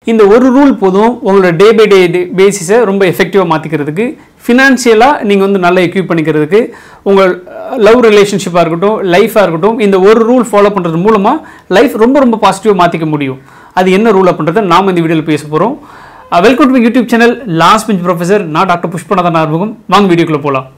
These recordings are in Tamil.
இந்த ஒரு ரூல் போதும் உங்களோட டே பை டே பேசிஸை ரொம்ப எஃபெக்டிவாக மாற்றிக்கிறதுக்கு ஃபினான்ஷியலாக நீங்கள் வந்து நல்லா எக்யூப் பண்ணிக்கிறதுக்கு உங்கள் லவ் ரிலேஷன்ஷிப்பாக இருக்கட்டும் லைஃபாக இருக்கட்டும் இந்த ஒரு ரூல் ஃபாலோ பண்ணுறது மூலமாக லைஃப் ரொம்ப ரொம்ப பாசிட்டிவாக மாற்றிக்க முடியும் அது என்ன ரூல் அப்படின்றத நாம் இந்த வீடியோவில் பேச போகிறோம் welcome to YouTube channel last bench professor நான் டாக்டர் புஷ்பநாதன் ஆர்வகம் வாங்க வீடியோக்குள்ளே போகலாம்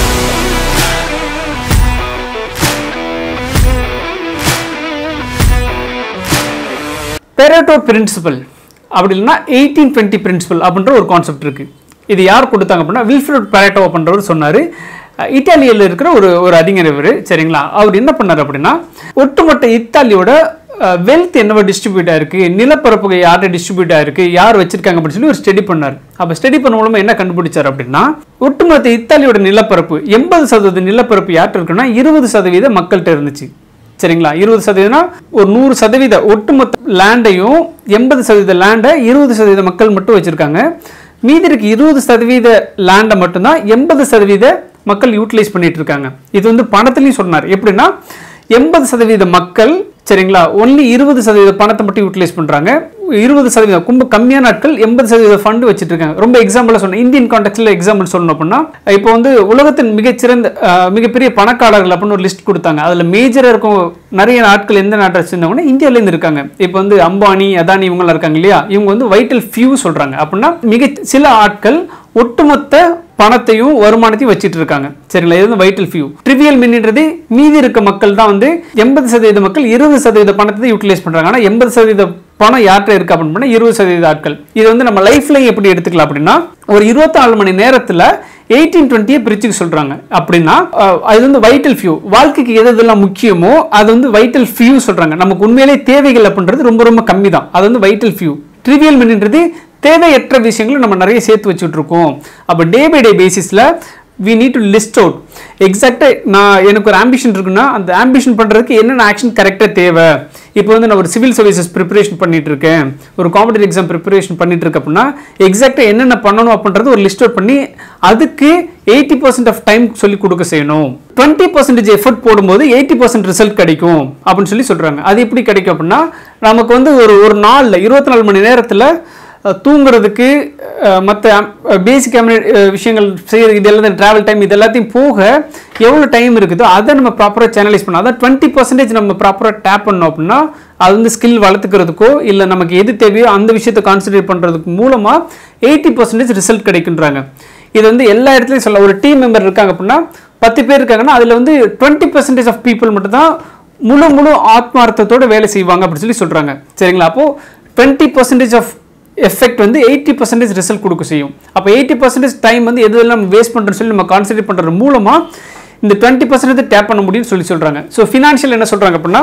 பெரேட்டோ பிரின்சிபல் அப்படி இல்லைன்னா எயிட்டீன் டுவெண்ட்டி பிரின்சிபல் அப்படின்ற ஒரு கான்செப்ட் இருக்குது இது யார் கொடுத்தாங்க அப்படின்னா வில்ஃப்ரட் பெரேட்டோ அப்படின்றவர் சொன்னார் இத்தாலியில் இருக்கிற ஒரு ஒரு அறிஞர் இவர் சரிங்களா அவர் என்ன பண்ணார் அப்படின்னா ஒட்டுமொத்த இத்தாலியோட வெல்த் என்னவோ டிஸ்ட்ரிபியூட் ஆயிருக்கு நிலப்பரப்பு யார்கிட்ட டிஸ்ட்ரிபியூட் ஆயிருக்கு யார் வச்சிருக்காங்க அப்படின்னு சொல்லி ஒரு ஸ்டடி பண்ணார் அப்போ ஸ்டடி பண்ண மூலமா என்ன கண்டுபிடிச்சார் அப்படின்னா ஒட்டுமொத்த இத்தாலியோட நிலப்பரப்பு எண்பது சதவீத நிலப்பரப்பு யார்கிட்ட இருக்குன்னா இருபது சதவீத மக்கள்கிட்ட இருந்துச்சு சரிங்களா இருபது சதவீதம்னா ஒரு நூறு சதவீத ஒட்டுமொத்த லேண்டையும் எண்பது சதவீத லேண்டை இருபது சதவீத மக்கள் மட்டும் வச்சிருக்காங்க மீதி இருக்கு இருபது சதவீத லேண்டை மட்டும்தான் எண்பது சதவீத மக்கள் யூட்டிலைஸ் பண்ணிட்டு இருக்காங்க இது வந்து பணத்துலையும் சொன்னார் எப்படின்னா எண்பது சதவீத மக்கள் சரிங்களா ஒன்லி இருபது சதவீத பணத்தை மட்டும் யூட்டிலைஸ் பண்ணுறாங்க இருபது சதவீதம் ரொம்ப கம்மியான நாட்கள் எண்பது சதவீத ஃபண்டு வச்சுட்டு இருக்காங்க ரொம்ப எக்ஸாம்பிளாக சொன்னேன் இந்தியன் கான்டெக்ட்ல எக்ஸாம்பிள் சொல்லணும் அப்படின்னா இப்போ வந்து உலகத்தின் மிகச்சிறந்த அஹ், மிகப்பெரிய பணக்காரர்கள் அப்படின்னு ஒரு லிஸ்ட் கொடுத்தாங்க அதில் மேஜராக இருக்கும் நிறைய நாட்கள் எந்த நாட்டை சேர்ந்தவங்கன்னா இந்தியாவிலேருந்து இருக்காங்க இப்போ வந்து அம்பானி அதானி இவங்கெல்லாம் இருக்காங்க இல்லையா இவங்க வந்து வைட்டல் ஃபியூ சொல்கிறாங்க அப்படின்னா மிக சில ஆட்கள் ஒட்டுமொத்த பணத்தையும் வருமானத்தையும் வச்சிட்டு இருக்காங்க சரிங்களா இது வந்து வைட்டல் ஃபியூ ட்ரிவியல் மின்ன்றது மீதி இருக்க மக்கள் தான் வந்து எண்பது சதவீத மக்கள் இருபது சதவீத பணத்தை யூட்டிலைஸ் பண்றாங்க ஆனால் எண்பது சதவீத பணம் யார்கிட்ட இருக்கு அப்படின்னு பண்ணா இருபது சதவீத ஆட்கள் இது வந்து நம்ம லைஃப்ல எப்படி எடுத்துக்கலாம் அப்படின்னா ஒரு இருபத்தி நாலு மணி நேரத்துல எயிட்டீன் டுவெண்ட்டியை பிரிச்சுக்க சொல்றாங்க அப்படின்னா அஹ், அது வந்து வைட்டல் ஃபியூ வாழ்க்கைக்கு எது எதெல்லாம் முக்கியமோ அது வந்து வைட்டல் ஃபியூ சொல்றாங்க நமக்கு உண்மையிலே தேவைகள் அப்படின்றது ரொம்ப ரொம்ப கம்மி தான் அது வந்து வைட்டல் ஃபியூ ட்ரிவியல் மின்ன்றது தேவையற்ற விஷயங்களை நம்ம நிறைய சேர்த்து வச்சுட்டு இருக்கோம் அப்போ டே பை டே பேசிஸில் we need to list out எக்ஸாக்டாக நான் எனக்கு ஒரு ஆம்பிஷன் இருக்குன்னா அந்த ஆம்பிஷன் பண்ணுறதுக்கு என்னென்ன ஆக்ஷன் கரெக்டாக தேவை இப்போ வந்து நான் ஒரு சிவில் சர்வீசஸ் ப்ரிப்பரேஷன் பண்ணிட்டு இருக்கேன் ஒரு காம்படிட்டிவ் எக்ஸாம் ப்ரிப்பரேஷன் பண்ணிட்டு இருக்கேன் அப்படின்னா எக்ஸாக்டாக என்னென்ன பண்ணணும் அப்படின்றது ஒரு லிஸ்ட் அவுட் பண்ணி அதுக்கு எயிட்டி பர்சன்ட் ஆஃப் டைம் சொல்லி கொடுக்க செய்யணும் டுவெண்ட்டி பர்சன்டேஜ் எஃபர்ட் போடும்போது எயிட்டி பர்சன்ட் ரிசல்ட் கிடைக்கும் அப்படின்னு சொல்லி சொல்கிறாங்க அது எப்படி கிடைக்கும் அப்படின்னா நமக்கு வந்து ஒரு ஒரு நாளில் இருபத்தி நாலு மணி நேரத்தில் அஹ் தூங்குறதுக்கு மற்ற பேசிக் விஷயங்கள் செய்யறது இது எல்லாத்தையும் ட்ராவல் டைம் இது எல்லாத்தையும் போக எவ்வளோ டைம் இருக்குதோ அதை நம்ம ப்ராப்பராக சேனலைஸ் பண்ணோம் அதான் டுவெண்ட்டி பர்சன்டேஜ் நம்ம ப்ராப்பராக டேப் பண்ணோம் அப்படின்னா அது வந்து ஸ்கில் வளர்த்துக்கிறதுக்கோ இல்லை நமக்கு எது தேவையோ அந்த விஷயத்தை கான்சன்ட்ரேட் பண்ணுறதுக்கு மூலமாக எயிட்டி பர்சன்டேஜ் ரிசல்ட் கிடைக்குன்றாங்க இது வந்து எல்லா இடத்துலையும் சொல்ல ஒரு டீம் மெம்பர் இருக்காங்க அப்படின்னா பத்து பேர் இருக்காங்கன்னா அதில் வந்து டுவெண்ட்டி பர்சன்டேஜ் ஆஃப் பீப்புள் மட்டும் தான் முழு முழு ஆத்மார்த்தத்தோட வேலை செய்வாங்க அப்படின்னு சொல்லி சொல்கிறாங்க சரிங்களா அப்போது டுவெண்ட்டி பர்சன்டேஜ் ஆஃப் எஃபெக்ட் வந்து எயிட்டி பர்சன்டேஜ் ரிசல்ட் கொடுக்க செய்யும் அப்போ எயிட்டி பர்சன்டேஜ் டைம் வந்து எது எல்லாம் வேஸ்ட் பண்ணுறோன்னு சொல்லி நம்ம கான்சன்ட்ரேட் பண்ணுறது மூலமாக இந்த டுவெண்ட்டி பர்சன்டேஜ் டேப் பண்ண முடியும்னு சொல்லி சொல்கிறாங்க ஸோ ஃபினான்ஷியல் என்ன சொல்கிறாங்க அப்படின்னா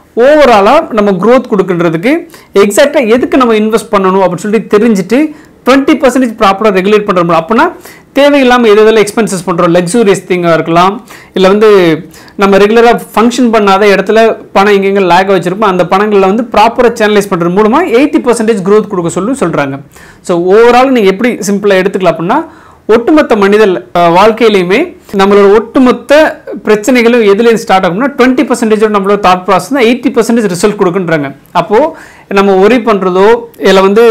ஓவராலாக நம்ம growth கொடுக்குன்றதுக்கு எக்ஸாக்டாக எதுக்கு நம்ம இன்வெஸ்ட் பண்ணணும் அப்படின்னு சொல்லி தெரிஞ்சுட்டு டுவெண்ட்டி பர்சன்டேஜ் ப்ராப்பராக ரெகுலேட் பண்ணுற முடியும் அப்படின்னா தேவையில்லாமல் எது எதெல்லாம் எக்ஸ்பென்சஸ் பண்ணுறோம் லக்ஸூரியஸ் திங்காக இருக்கலாம் இல்லை வந்து நம்ம ரெகுலராக ஃபங்க்ஷன் பண்ணாத இடத்துல பணம் எங்கெங்கே லேக் வச்சிருப்போம் அந்த பணங்களில் வந்து ப்ராப்பராக சேனலைஸ் பண்ணுறது மூலமாக எயிட்டி பர்சன்டேஜ் growth கொடுக்க சொல்லி சொல்கிறாங்க ஸோ ஓவரால் நீங்கள் எப்படி சிம்பிளாக எடுத்துக்கலாம் அப்படின்னா ஒட்டுமொத்த மனித அஹ், வாழ்க்கையிலையுமே நம்மளோட ஒட்டுமொத்த பிரச்சனைகளும் எதுலேருந்து ஸ்டார்ட் ஆகும்னா டுவெண்ட்டி பர்சன்டேஜோட நம்மளோட தாட் ப்ராசஸ் தான் எயிட்டி பர்சன்டேஜ் ரிசல்ட் கொடுக்குன்றாங்க அப்போது நம்ம ஒரி பண்ணுறதோ இல்லை வந்து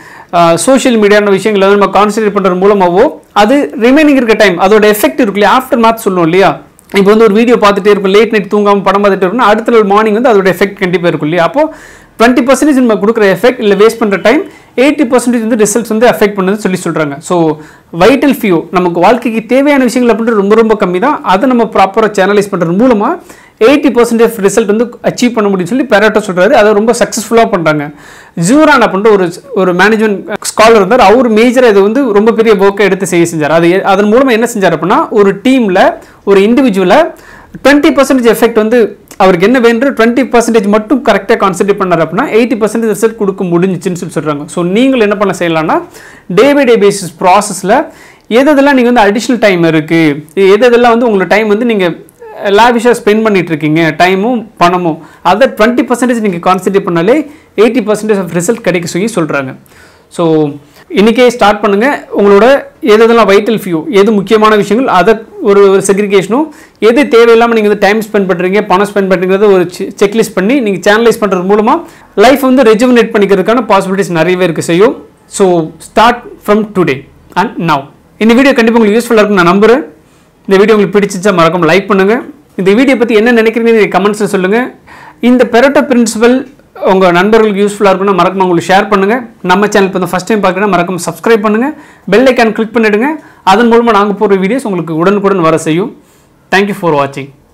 சோஷியல் மீடியான விஷயங்களை வந்து நம்ம கான்சன்ட்ரேட் பண்ணுறது மூலமாகவோ அது ரிமைனிங் இருக்க டைம் அதோட எஃபெக்ட் இருக்கு இல்லையா ஆஃப்டர் மேத் சொல்லுவோம் இல்லையா இப்போ வந்து ஒரு வீடியோ பார்த்துட்டே இருக்கும் லேட் நைட் தூங்காமல் படம் பார்த்துட்டு இருக்கோம்னா அடுத்த நாள் மார்னிங் வந்து அதோட எஃபெக்ட் கண்டிப்பாக இருக்கும் இல்லையா அப்போ டுவெண்ட்டி பர்சன்டேஜ் நம்ம கொடுக்குற எஃபெக்ட் இல்லை வேஸ்ட் பண்ணுற டைம் எயிட்டி பர்சன்டேஜ் வந்து ரிசல்ட்ஸ் வந்து அஃபெக்ட் பண்ணுது சொல்லி சொல்கிறாங்க ஸோ வைட்டல் ஃபியூ நமக்கு வாழ்க்கைக்கு தேவையான விஷயங்கள் அப்படின்றது ரொம்ப ரொம்ப கம்மி தான் அதை நம்ம ப்ராப்பராக சேனலைஸ் பண்ணுறது மூலமாக எயிட்டி பர்சன்டேஜ் ரிசல்ட் வந்து அச்சீவ் பண்ண முடியும்னு சொல்லி பேரட்டோ சொல்கிறாரு அதை ரொம்ப சக்ஸஸ்ஃபுல்லாக பண்ணுறாங்க ஜூரான் அப்படின்ற ஒரு ஒரு மேனேஜ்மெண்ட் ஸ்காலர் இருந்தார் அவர் மேஜராக இது வந்து ரொம்ப பெரிய ஒர்க்கை எடுத்து செய்ய செஞ்சார் அது எ- அதன் மூலமாக என்ன செஞ்சார் அப்படின்னா ஒரு டீமில் ஒரு இண்டிவிஜுவலை டுவெண்ட்டி பர்சன்டேஜ் எஃபெக்ட் வந்து அவருக்கு என்ன வேணும் டுவெண்ட்டி பர்சன்டேஜ் மட்டும் கரெக்டாக கான்சென்ட்ரேட் பண்ணார் அப்படின்னா எயிட்டி பர்சன்டேஜ் ரிசல்ட் கொடுக்க முடிஞ்சிச்சுன்னு சொல்லி சொல்கிறாங்க ஸோ நீங்கள் என்ன பண்ண செய்யலாம்னா டே பை டே பேசிஸ் ப்ராசஸில் எது எதெல்லாம் நீங்கள் வந்து அடிஷ்னல் டைம் இருக்குது எது எதெல்லாம் வந்து உங்களோட டைம் வந்து நீங்கள் லாவிஷாக ஸ்பெண்ட் பண்ணிட்டு இருக்கீங்க டைமும் பணமும் அதை டுவெண்ட்டி பர்சன்டேஜ் நீங்கள் கான்சென்ட்ரேட் பண்ணாலே எயிட்டி பர்சன்டேஜ் ஆஃப் ரிசல்ட் கிடைக்க சொல்லி சொல்கிறாங்க ஸோ இன்றைக்கே ஸ்டார்ட் பண்ணுங்கள் உங்களோட எது எதெல்லாம் வைட்டல் ஃபியூ எது முக்கியமான விஷயங்கள் அதை ஒரு ஒரு செக்ரிகேஷனும் எது தேவையில்லாமல் நீங்கள் வந்து டைம் ஸ்பெண்ட் பண்ணுறீங்க பணம் ஸ்பெண்ட் பண்ணுறீங்கிறத ஒரு செக்லிஸ்ட் பண்ணி நீங்கள் சேனலைஸ் பண்ணுறது மூலமாக லைஃப் வந்து ரெஜுமினேட் பண்ணிக்கிறதுக்கான பாசிபிலிட்டிஸ் நிறையவே இருக்க செய்யும் so start from today and now இந்த வீடியோ கண்டிப்பாக உங்களுக்கு யூஸ்ஃபுல்லாக இருக்கும்னு நான் நம்புகிறேன் இந்த வீடியோ உங்களுக்கு பிடிச்சிச்சா மறக்காம லைக் பண்ணுங்கள் இந்த வீடியோ பற்றி என்ன நினைக்கிறீங்க கமெண்ட்ஸில் சொல்லுங்கள் இந்த பெரோட்டோ பிரின்சிபல் உங்கள் நண்பர்களுக்கு யூஸ்ஃபுல்லாக இருக்குன்னா மறக்காம உங்களுக்கு ஷேர் பண்ணுங்கள் நம்ம சேனல் இப்போ ஃபஸ்ட் டைம் பார்க்குறேன்னா மறக்காம சப்ஸ்கிரைப் பண்ணுங்கள் பெல் ஐக்கான் கிளிக் பண்ணிவிடுங்க அதன் மூலமாக நாங்கள் போகிற வீடியோஸ் உங்களுக்கு உடனுக்குடன் வர செய்யும் தேங்க்யூ ஃபார் வாட்சிங்